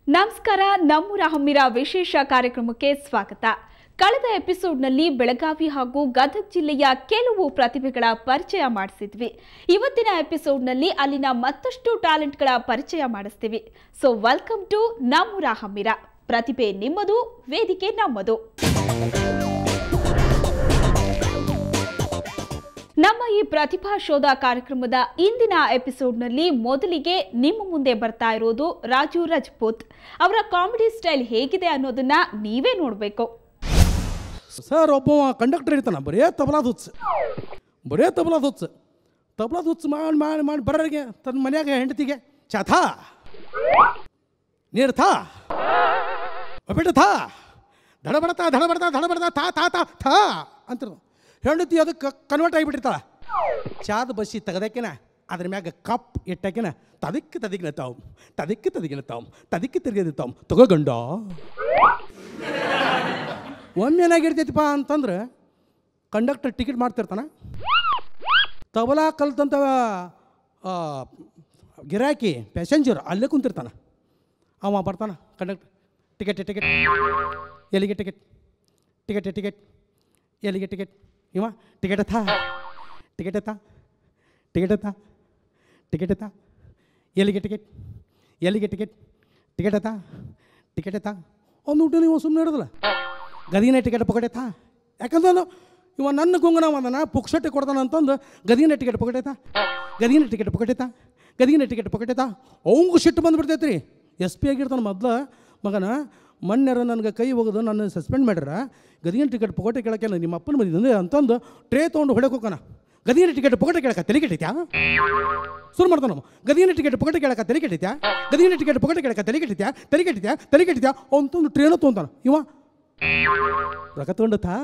ನಮಸ್ಕಾರ ನಮ್ಮೂರ ಹಮ್ಮಿರ ವಿಶೇಷ ಕಾರ್ಯಕ್ರಮಕ್ಕೆ ಸ್ವಾಗತ ಕಳೆದ ಎಪಿಸೋಡ್ನಲ್ಲಿ ಬೆಳಗಾವಿ ಹಾಗೂ ಗದಗ ಜಿಲ್ಲೆಯ ಕೆಲವು ಪ್ರತಿಭೆಗಳ ಪರಿಚಯ ಮಾಡಿಸಿದ್ವಿ ಇವತ್ತಿನ ಎಪಿಸೋಡ್ನಲ್ಲಿ ಅಲ್ಲಿನ ಮತ್ತಷ್ಟು ಟ್ಯಾಲೆಂಟ್ಗಳ ಪರಿಚಯ ಮಾಡಿಸ್ತೀವಿ ಸೊ ವೆಲ್ಕಮ್ ಟು ನಮ್ಮೂರ ಹಮ್ಮಿರ ಪ್ರತಿಭೆ ನಿಮ್ಮದು ವೇದಿಕೆ ನಮ್ಮದು ನಮ್ಮ ಈ ಪ್ರತಿಭಾ ಶೋಧ ಕಾರ್ಯಕ್ರಮದ ಇಂದಿನ ಎಪಿಸೋಡ್ನಲ್ಲಿ ಮೊದಲಿಗೆ ನಿಮ್ಮ ಮುಂದೆ ಬರ್ತಾ ಇರೋದು ರಾಜು ರಜಪೂತ್ ಅವರ ಕಾಮಿಡಿ ಸ್ಟೈಲ್ ಹೇಗಿದೆ ಅನ್ನೋದನ್ನ ನೀವೇ ನೋಡಬೇಕು ಸರ್ ಒಬ್ಬ ಕಂಡಕ್ಟರ್ ಇರ್ತಾನ ಬರೇ ತಬಲಾದ ಹುಚ್ಚ ಬರೇ ತಬಲಾದ ಹುಚ್ಚ ತಬಲಾದ ಹುಚ್ಚ ಮಾಡಿ ಮಾಡಿ ಮಾಡಿ ಬರೋರಿಗೆ ತನ್ನ ಮನ್ಯಾಗ ಹೆಂಡತಿಗೆ ಚಾಥಾ ನೀರು ಥಾ ಬಿಟ್ಟು ಥಾ ದಡ ಬಡತಾ ದಡ ಬಡತಾ ದಡ ಬಡತಾ ಥಾ ಥಾ ಥಾ ಥಾ ಅಂತಿರ್ ಹೆಂಡತಿ ಅದಕ್ಕೆ ಕನ್ವರ್ಟ್ ಆಗಿಬಿಟ್ಟಿರ್ತಾಳ ಚಾದ ಬಸ್ಸಿ ತೆಗೆದಕ್ಕಿನ ಅದ್ರ ಮ್ಯಾಗ ಕಪ್ ಇಟ್ಟಕಿನ ತದಕ್ಕೆ ತದಿಗಿನ ತಾವು ತದಕ್ಕೆ ತದಿಗಿನ ತಾವು ತದಕ್ಕೆ ತಿರುಗಿದ ತಾವು ತಗೋಗಂಡ ಒಮ್ಮೆ ಏನಾಗಿರ್ತೈತಿಪ್ಪ ಅಂತಂದ್ರೆ ಕಂಡಕ್ಟರ್ ಟಿಕೆಟ್ ಮಾಡ್ತಿರ್ತಾನ ತಬಲಾ ಕಲ್ತಂತ ಆ, ಗಿರಾಕಿ ಪ್ಯಾಸೆಂಜರ್ ಅಲ್ಲೇ ಕುಂತಿರ್ತಾನ ಅವ ಬರ್ತಾನ ಕಂಡಕ್ಟರ್ ಟಿಕೆಟ್ ಟಿಕೆಟ್ ಎಲ್ಲಿಗೆ ಟಿಕೆಟ್ ಟಿಕೆಟ್ ಟಿಕೆಟ್ ಎಲ್ಲಿಗೆ ಟಿಕೆಟ್ ಇವ ಟಿಕೆಟ್ ಎತ್ತಾ ಟಿಕೆಟ್ ಎತ್ತಾ ಟಿಕೆಟ್ ಎತ್ತಾ ಟಿಕೆಟ್ ಎತ್ತಾ ಎಲ್ಲಿಗೆ ಟಿಕೆಟ್ ಎಲ್ಲಿಗೆ ಟಿಕೆಟ್ ಟಿಕೆಟ್ ಎತ್ತಾ ಟಿಕೆಟ್ ಎತ್ತಾ ಒಂದು ಊಟ ನೀವು ಸುಮ್ಮನೆ ಇರೋದಿಲ್ಲ ಗದಿನ ಟಿಕೆಟ್ ಪೊಕಟೈತಾ ಯಾಕಂದ್ರೆ ಇವ ನನ್ನ ಗುಂಗನ ಅದನ ಪುಕ್ಷಟ್ಟೆ ಕೊಡ್ತಾನ ಅಂತಂದು ಗದಿನ ಟಿಕೆಟ್ ಪೊಕಟೈತಾ ಗದಿನ ಟಿಕೆಟ್ ಪೊಕಟೈತಾ ಗದಿನ ಟಿಕೆಟ್ ಪೊಕಟೈತಾ ಅವಂಗೂ ಸಿಟ್ಟು ಬಂದ್ಬಿಡ್ತೈತೆ ರೀ ಎಸ್ ಪಿ ಆಗಿರ್ತಾನೆ ಮೊದ್ಲು ಮಗನ ಮೊನ್ನೆರ ನನಗೆ ಕೈ ಹೋಗೋದು ನನ್ನ ಸಸ್ಪೆಂಡ್ ಮಾಡ್ಯಾರ ಗದಿನ ಟಿಕೆಟ್ ಪೊಕಟೆ ಕೇಳಕ್ಕೆ ನಿಮ್ಮ ಅಪ್ಪನ ಬಂದಿದ್ದಂದ್ರೆ ಅಂತಂದು ಟ್ರೇ ತೊಗೊಂಡು ಹೊಡಕ್ಕೆ ಹೋಗೋಣ ಗದಿನ ಟಿಕೆಟ್ ಪೊಕಟೆ ಕೇಳಕ್ಕೆ ತಲೆ ಕೆಟ್ಟೈತ್ಯಾ ಶುರು ಮಾಡ್ತಾನ ನಾವು ಗದಿನ ಟಿಕೆಟ್ ಪೊಕಟೆ ಕೇಳಕ್ಕೆ ತಲೆ ಕೆಟ್ಟೈತ್ಯಾ ಗದಿನ ಟಿಕೆಟ್ ಪೊಕಟೆ ಕೇಳಕ್ಕೆ ತಲೆ ಕೆಟ್ಟೈತ್ಯಾ ತಲೆ ಕೆಟ್ಟೈತ್ಯಾ ತಲೆ ಕೆಟ್ಟೈತ್ಯಾ ಅಂತಂದು ಟ್ರೇನ ತೊಗೊಂತಾನ ಇವ ರೊಕ್ಕ ತಗೊಂಡು ಥಾ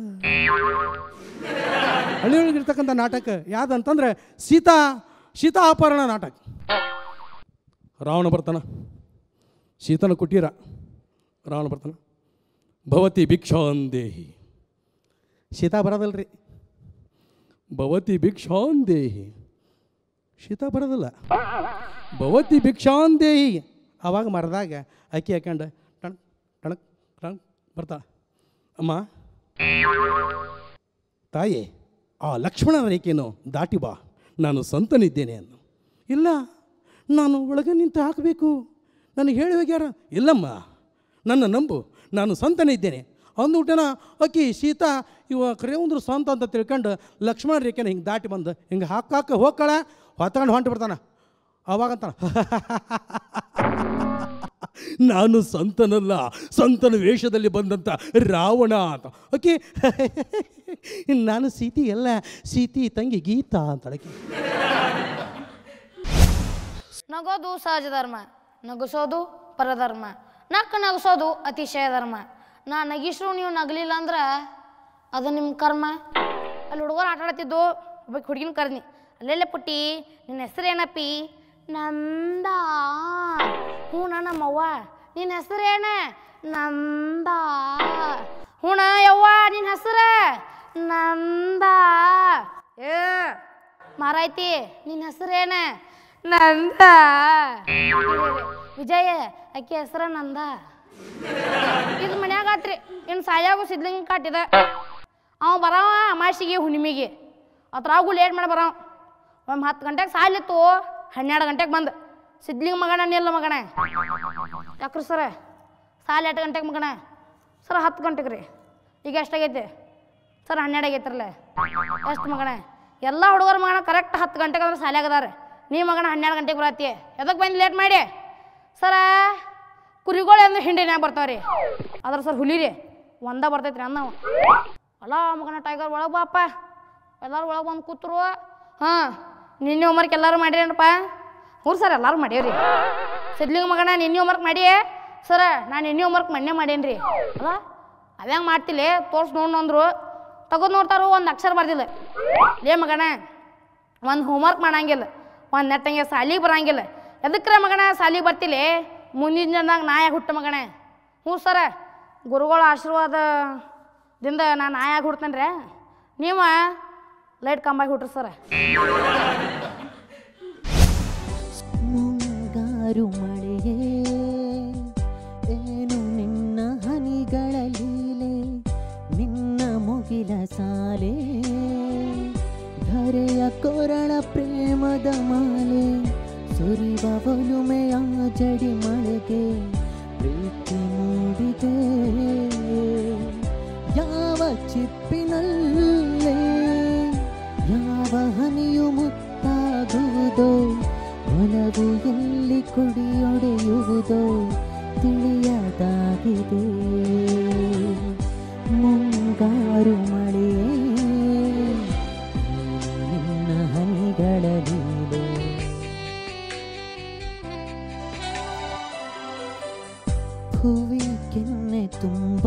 ಹಳ್ಳಿಯೊಳಗಿರ್ತಕ್ಕಂಥ ನಾಟಕ ಯಾವ್ದಂತಂದ್ರೆ ಸೀತಾ ಸೀತಾ ಅಪಹರಣ ನಾಟಕ ರಾವಣ ಬರ್ತಾನ ಸೀತನ ಕುಟೀರ ರಾವಣ ಬರ್ತಾನ ಭವತಿ ಭಿಕ್ಷಾಂದೇಹಿ ಸೀತಾ ಬರೋದಲ್ರಿ ಭವತಿ ಭಿಕ್ಷಾಂದೇಹಿ ಸೀತಾ ಬರೋದಿಲ್ಲ ಭವತಿ ಭಿಕ್ಷಾಂದೇಹಿ ಅವಾಗ ಮರದಾಗ ಅಕ್ಕಿ ಹಾಕೊಂಡು ಟಣಕ್ ಟಣಕ್ ಟಣಕ್ ಬರ್ತಾಳ ಅಮ್ಮ ತಾಯಿ ಆ ಲಕ್ಷ್ಮಣ ರೇಖೆಯನ್ನು ದಾಟಿ ಬಾ ನಾನು ಸಂತನಿದ್ದೇನೆ ಅನ್ನು ಇಲ್ಲ ನಾನು ಒಳಗೆ ನಿಂತು ಹಾಕಬೇಕು ನನಗೆ ಹೇಳಿ ಹೋಗ್ಯಾರ ಇಲ್ಲಮ್ಮ ನನ್ನ ನಂಬು ನಾನು ಸಂತನಿದ್ದೇನೆ ಅಂದ್ಬಿಟ್ಟನ ಅಕ್ಕಿ ಸೀತಾ ಇವ ಕರೆಯೊಂದ್ರು ಸಂತ ಅಂತ ತಿಳ್ಕೊಂಡು ಲಕ್ಷ್ಮಣ ರೇಖೆನ ಹಿಂಗೆ ದಾಟಿ ಬಂದು ಹಿಂಗೆ ಹಾಕಾಕ ಹೋಗ್ಕಳ ಹೊತ್ಕೊಂಡು ಹೊಂಟು ಬಿಡ್ತಾನ ಅವಾಗಂತಾನ ನಾನು ಸಂತನಲ್ಲ ಸಂತನ ವೇಷದಲ್ಲಿ ಬಂದಂಥ ರಾವಣ ಅಂತ ಓಕೆ ನಾನು ಸೀತಿ ಅಲ್ಲ ಸೀತಿ ತಂಗಿ ಗೀತಾ ಅಂತಳಕ್ಕೆ ನಗೋದು ಸಹಜ ಧರ್ಮ ನಗಿಸೋದು ಪರಧರ್ಮ ನಕ್ಕ ನಗಿಸೋದು ಅತಿಶಯ ಧರ್ಮ ನಾ ನಗಿಸ್ರು ನೀವು ನಗಲಿಲ್ಲ ಅಂದ್ರೆ ಅದು ನಿಮ್ಮ ಕರ್ಮ ಅಲ್ಲಿ ಹುಡುಗರು ಆಟ ಆಡ್ತಿದ್ದು ಒಬ್ಬ ಹುಡುಗಿನ ಕರ್ನಿ ಅಲ್ಲೆಲ್ಲ ಪುಟ್ಟಿ ನಿನ್ನ ಹೆಸರೇನಪ್ಪಿ ನಂದ ಹ್ಞೂ ನಮ್ಮವ್ವ ನಿನ್ನ ಹೆಸರೇನ ನಂದ ಹೂಣ ಯವ್ವ ನಿನ್ನ ಹೆಸರ ನಂದ ಏ ಮಾರಾಯ್ತಿ ನಿನ್ನ ಹೆಸರೇನ ನಂದ ವಿಜಯ ಆಕೆ ಹೆಸರ ನಂದ ಇದು ಮನ್ಯಾಗ ಆತ್ರಿ ಇನ್ನು ಸಾಯಾಗು ಸಿದ್ಲಿಂಗ್ ಕಾಟಿದ ಅವ ಬರವ ಅಮಾಸಿಗೆ ಹುಣ್ಣಿಮೆಗೆ ಅದ್ರಾಗು ಲೇಟ್ ಮಾಡಿ ಬರವ ಒಂದು ಹತ್ತು ಗಂಟೆಗೆ ಸಾಲಿತ್ತು ಹನ್ನೆರಡು ಗಂಟೆಗೆ ಬಂದು ಸಿದ್ಲಿಂಗ್ ಮಗನ ನಿಲ್ಲ ಮಗನ ಯಾಕ್ರಿ ಸರ ಸಾಲಿ ಎಂಟು ಗಂಟೆಗೆ ಮಗನ ಸರ್ ಹತ್ತು ಗಂಟೆಗೆ ರೀ ಈಗ ಎಷ್ಟಾಗೈತೆ ಸರ್ ಹನ್ನೆರಡು ಆಗೈತ್ರಲ್ಲ ಎಷ್ಟು ಮಗನ ಎಲ್ಲ ಹುಡುಗರ ಮಗನ ಕರೆಕ್ಟ್ ಹತ್ತು ಗಂಟೆಗೆ ಅಂದ್ರೆ ಸಾಲ್ಯಾಗ ಅದಾರ ನೀ ಮಗನ ಹನ್ನೆರಡು ಗಂಟೆಗೆ ಬರತ್ತಿ ಎದಕ್ಕೆ ಬಂದು ಲೇಟ್ ಮಾಡಿ ಸರ ಕುರಿಗಳು ಅಂದ್ರೆ ಹಿಂಡಿನ್ಯಾಗ ಬರ್ತಾವ್ರಿ ಅದ್ರ ಸರ್ ಹುಲಿ ರೀ ಒಂದ ಬರ್ತೈತ್ರಿ ಅನ್ನ ಅವ. ಅಲ್ಲ ಮಗನ ಟೈಗರ್ ಒಳಗೆ ಬಾಪ ಎಲ್ಲರೂ ಒಳಗೆ ಬಂದು ಕೂತ್ರು ಹಾಂ ನಿನ್ನೆ ಹೋಮ್ವರ್ಕ್ ಎಲ್ಲರೂ ಮಾಡಿರೇನಪ್ಪ ಹ್ಞೂ ಸರ್ ಎಲ್ಲರೂ ಮಾಡೀವ್ರಿ ಸಿದ್ಲಿಂಗ ಮಗನ ನಿನ್ನೆ ಹೋಮ್ವರ್ಕ್ ಮಾಡಿ ಸರ ನಾನು ನಿನ್ನೆ ಹೋಮ್ವರ್ಕ್ ಮೊನ್ನೆ ಮಾಡೇನಿ ರೀ ಅಲ್ಲ ಅದ್ಯಾಂಗ ಮಾಡ್ತಿಲ್ಲ ತೋರ್ಸಿ ನೋಡು ಅಂದ್ರು ತೆಗೆದು ನೋಡ್ತಾರು ಒಂದು ಅಕ್ಷರ ಬರ್ದಿಲ್ಲ ಲೇ ಮಗನ ಒಂದು ಹೋಮ್ವರ್ಕ್ ಮಾಡಂಗಿಲ್ಲ ಒಂದು ನೆಟ್ಟಂಗೆ ಸಾಲಿಗೆ ಬರಂಗಿಲ್ಲ ಎದಕ್ರೆ ಮಗನ ಸಾಲಿಗೆ ಬರ್ತಿಲ್ಲ ಮುಂದಿನ ಜನದಾಗ ನಾಯಾಗ ಹುಟ್ಟ ಮಗನ ಹ್ಞೂ ಸರ ಗುರುಗಳ ಆಶೀರ್ವಾದದಿಂದ ನಾನು ನಾಯಾಗ ಹುಡ್ತೇನೆ ರೀ ನೀವು ಲೈಟ್ ಕಂಬಾಗಿ ಹುಟ್ರಿ ಸರ ಮುಂಗಾರು ಮಳೆಯೇ ಮುಗಿಲ ಸಾಲೆ ಧರೆಯ ಕೊರಳ ಪ್ರೇಮದ ಮಾಲೆ ಸುರಿವ ಒಲುಮೆಯ ಜಡಿ ಮಳೆಗೆ ಪ್ರೀತಿ ಮೂಡಿದೆ ಯಾವ ಚಿಪ್ಪಿನಲ್ಲೇ ಯಾವ ಹನಿಯು ಮುತ್ತಾಗುವುದೋ ಒಲವು ಎಲ್ಲಿ ಕುಡಿಯೊಡೆಯುವುದೋ ತಿಳಿಯದಾಗಿದೆ ಮುಂಗಾರು ಮಳೆಯೇ ನಿನ್ನ ಹನಿಗಳ ಲೀಲೆ ಭುವಿ ಕೆನ್ನೆ ತುಂಬ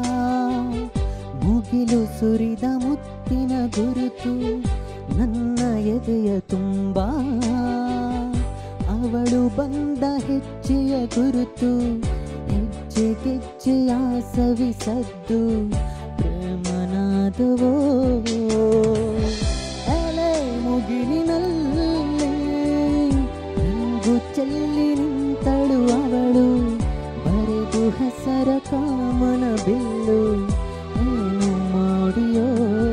ಮುಗಿಲು ಸುರಿದ ಮುತ್ತಿನ ಗುರುತು ನನ್ನ ಎದೆಯ ತುಂಬ ಅವಳು ಬಂದ ಹೆಜ್ಜೆಯ ಗುರುತು ಹೆಜ್ಜೆ ಗೆಜ್ಜೆಯ ಸವಿಸದ್ದು ಪ್ರೇಮನಾದವೋ ಎಲೆ ಮುಗಿಲಿನಲ್ಲೇ ರಂಗು ಚೆಲ್ಲಿ ನಿಂತಳು ಅವಳು ಬರೆದು ಹೆಸರ ಕಾಮನ ಬಿಲ್ಲು ಏನು ಮಾಡಿಯೋ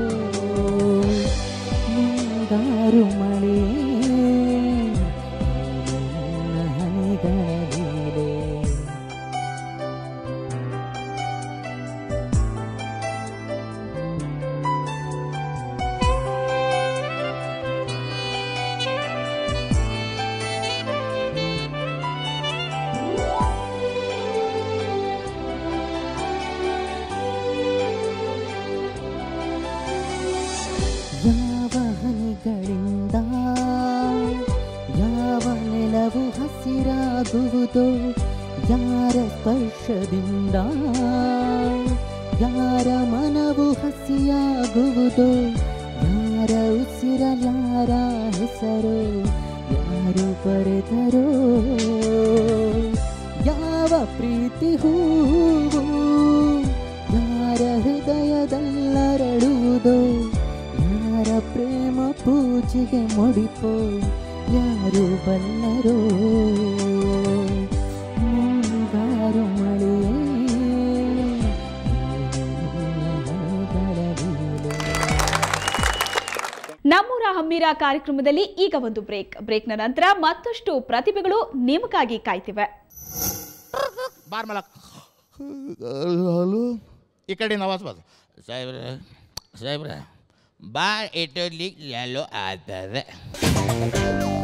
ಮುಂಗಾರು ಮಳೆ ನನ್ನ ಹನಿಗಳ ಲೀಲೆ ಯಾವ ಹನಿಗಳಿಂದ ಯಾವ ನೆಲವು ಹಸಿರಾಗುವುದೋ ಯಾರ ಸ್ಪರ್ಶದಿಂದ ಯಾರ ಮನವು ಹಸಿಯಾಗುವುದೋ ಯಾರ ಉಸಿರ ಯಾರ ಹೆಸರು ಯಾರು ಬರೆದರೋ ಯಾವ ಪ್ರೀತಿ ಹೂವು ಯಾರ ಹೃದಯದಲ್ಲರಳುವುದೋ ಯಾರ ಪ್ರೇಮ ಪೂಜೆಗೆ ಮುಡಿಪೋ ಯಾರು ಬಲ್ಲರೋ ಮುಂಗಾರು ಮಳೆಯೇ ಹನಿಗಳ ಲೀಲೆ. ನಮ್ಮೂರ ಹಮ್ಮಿರ ಕಾರ್ಯಕ್ರಮದಲ್ಲಿ ಈಗ ಒಂದು ಬ್ರೇಕ್ ಬ್ರೇಕ್ನ ನಂತರ ಮತ್ತಷ್ಟು ಪ್ರತಿಭೆಗಳು ನಿಮಗಾಗಿ ಕಾಯ್ತಿವೆ ಬಾರ್ ಮಲಕ್ ಹಲೋ ಈ ಕಡೆ ನವಾಜ್ ಬಾದ್ ಸಾಹೇಬ್ರೆ ಸಾಹೇಬ್ರೆ ಬಾರ್ ಇಟ್ಟಲಿಕ್ಕೆ ಎಲ್ಲೋ ಆಗ್ತದೆ